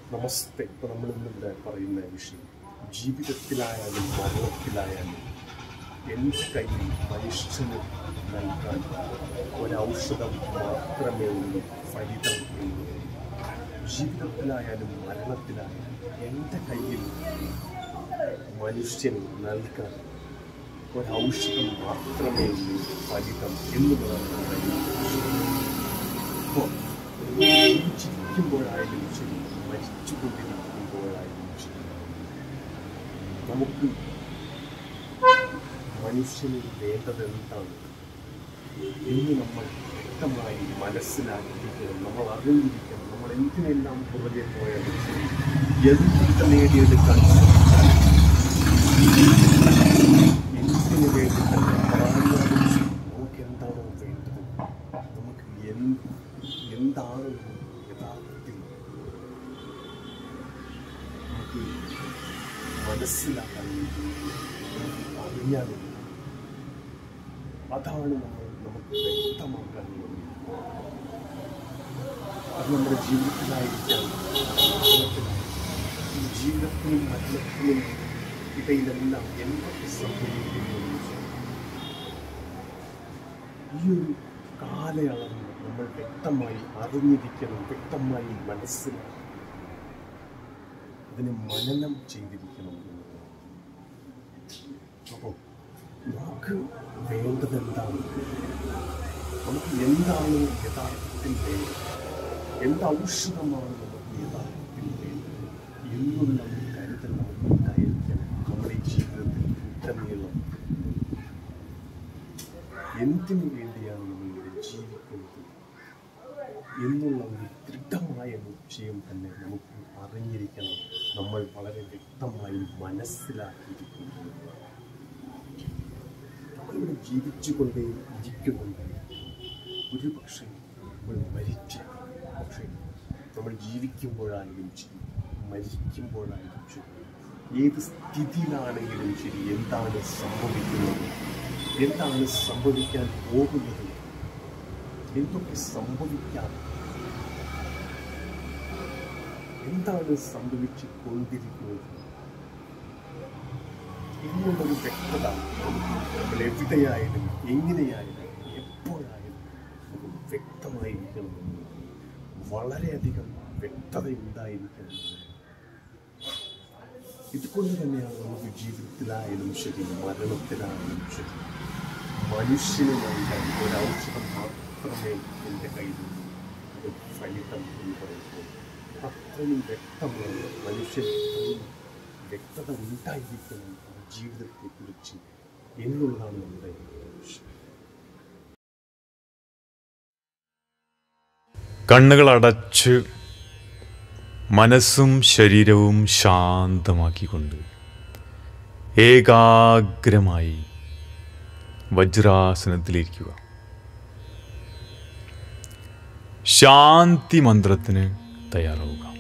നമസ്തേ ഇപ്പൊ നമ്മൾ ഇന്നിവിടെ പറയുന്ന വിഷയം ജീവിതത്തിലായാലും മരണത്തിലായാലും എൻ്റെ കയ്യിൽ മനുഷ്യന് നൽകാൻ ഒരൗഷധം മാത്രമേ ഉള്ളൂ ഫലിതം എന്നുള്ളത് ജീവിതത്തിലായാലും മരണത്തിലായാലും എൻ്റെ കയ്യിൽ മനുഷ്യന് നൽകാൻ ഒരൗഷധം മാത്രമേ ഉള്ളൂ ഫലിതം എന്നുള്ളതാണ് അപ്പോൾ ജീവിച്ചിരിക്കുമ്പോഴായാലും ശരി മരിച്ചുകൊണ്ടിരിക്കുമ്പോഴായാലും ശരി നമുക്ക് മനുഷ്യന് വേണ്ടത് എന്താണ് എന്ന് നമ്മൾ വ്യക്തമായി മനസ്സിലാക്കിയിരിക്കണം നമ്മൾ അറിഞ്ഞിരിക്കണം നമ്മൾ എന്തിനെല്ലാം പുറകെ പോയാലും ശരി എന്തൊക്കെ നേടിയെടുക്കാൻ ശ്രമിച്ചാലും എന്തിനു വേണ്ടി തന്നെ പറഞ്ഞാലും ശരി നമുക്ക് എന്താണോ വേണ്ടത് നമുക്ക് എന്ത് എന്താണ് യഥാർത്ഥത്തിൽ നമുക്ക് മനസ്സിലാക്കാൻ അറിയാനും അതാണ് നമ്മൾ നമുക്ക് വ്യക്തമാക്കാൻ അത് നമ്മുടെ ജീവിതത്തിലായിരിക്കാം മരണത്തിലായിരിക്കാം. ഈ ജീവിതത്തിനും മരണത്തിനും ഇടയിലെല്ലാം എന്തൊക്കെ സംഭവിക്കുന്നു എന്ന് വെച്ചാൽ ഈ ഒരു കാലയളവ് നമ്മൾ വ്യക്തമായി അറിഞ്ഞിരിക്കണം വ്യക്തമായി മനസ്സിലാക്കണം അതിനെ മനനം ചെയ്തിരിക്കണം എന്നുള്ളതാണ്. അപ്പോൾ നമുക്ക് വേണ്ടത് എന്താണ് നമുക്ക് എന്താണ് യഥാർത്ഥത്തിൽ വേണ്ടത് എന്ത് ഔഷധമാണ് നമുക്ക് യഥാർത്ഥത്തിൽ വേണ്ടത് എന്നുള്ള ഒരു കരുതൽ നമുക്ക് ഉണ്ടായിരിക്കണം നമ്മുടെ ഈ ജീവിതത്തിൽ ഉടനീളം എന്തിനു വേണ്ടിയാണ് നമ്മൾ ഇവിടെ ജീവിക്കുന്നത് എന്നുള്ള ഒരു ദൃഢമായ നിശ്ചയം തന്നെ നമുക്ക് അറിഞ്ഞിരിക്കണം നമ്മൾ വളരെ വ്യക്തമായി മനസ്സിലാക്കിയിരിക്കുന്നു നമ്മളിവിടെ ജീവിച്ചുകൊണ്ടേ ഇരിക്കുന്നുണ്ട് ഒരു പക്ഷേ നമ്മൾ മരിച്ച പക്ഷേ നമ്മൾ ജീവിക്കുമ്പോഴായാലും ശരി മരിക്കുമ്പോഴായാലും ശരി ഏത് സ്ഥിതിയിലാണെങ്കിലും ശരി എന്താണ് സംഭവിക്കുന്നത് എന്താണ് സംഭവിക്കാൻ പോകുന്നത് എന്തൊക്കെ സംഭവിക്കാം എന്താണ് സംഭവിച്ചു കൊണ്ടിരിക്കുന്നത് എന്നുള്ളൊരു വ്യക്തത നമ്മൾ എവിടെയായാലും എങ്ങനെയായാലും എപ്പോഴായാലും നമുക്ക് വ്യക്തമായിരിക്കണമെന്ന് വളരെയധികം വ്യക്തത ഉണ്ടായിരിക്കണം ഇതുകൊണ്ട് തന്നെയാണ് നമുക്ക് ജീവിതത്തിലായാലും ശരി മരണത്തിലായാലും ശരി മനുഷ്യന് നൽകാൻ ഒരു ഔഷധം മാത്രമേ എൻ്റെ കയ്യിലുള്ളൂ അത് ഫലിതം എന്ന് പറയുമ്പോൾ അത്രയും വ്യക്തമാണ് മനുഷ്യൻ അത്രയും വ്യക്തത ഉണ്ടായിരിക്കണം അവരുടെ ജീവിതത്തെക്കുറിച്ച് എന്നുള്ളതാണ് നമ്മുടെ ലക്ഷ്യം കണ്ണുകൾ അടച്ച് മനസ്സും ശരീരവും ശാന്തമാക്കിക്കൊണ്ട് ഏകാഗ്രമായി വജ്രാസനത്തിലിരിക്കുക ശാന്തി മന്ത്രത്തിന് തയ്യാറാവുക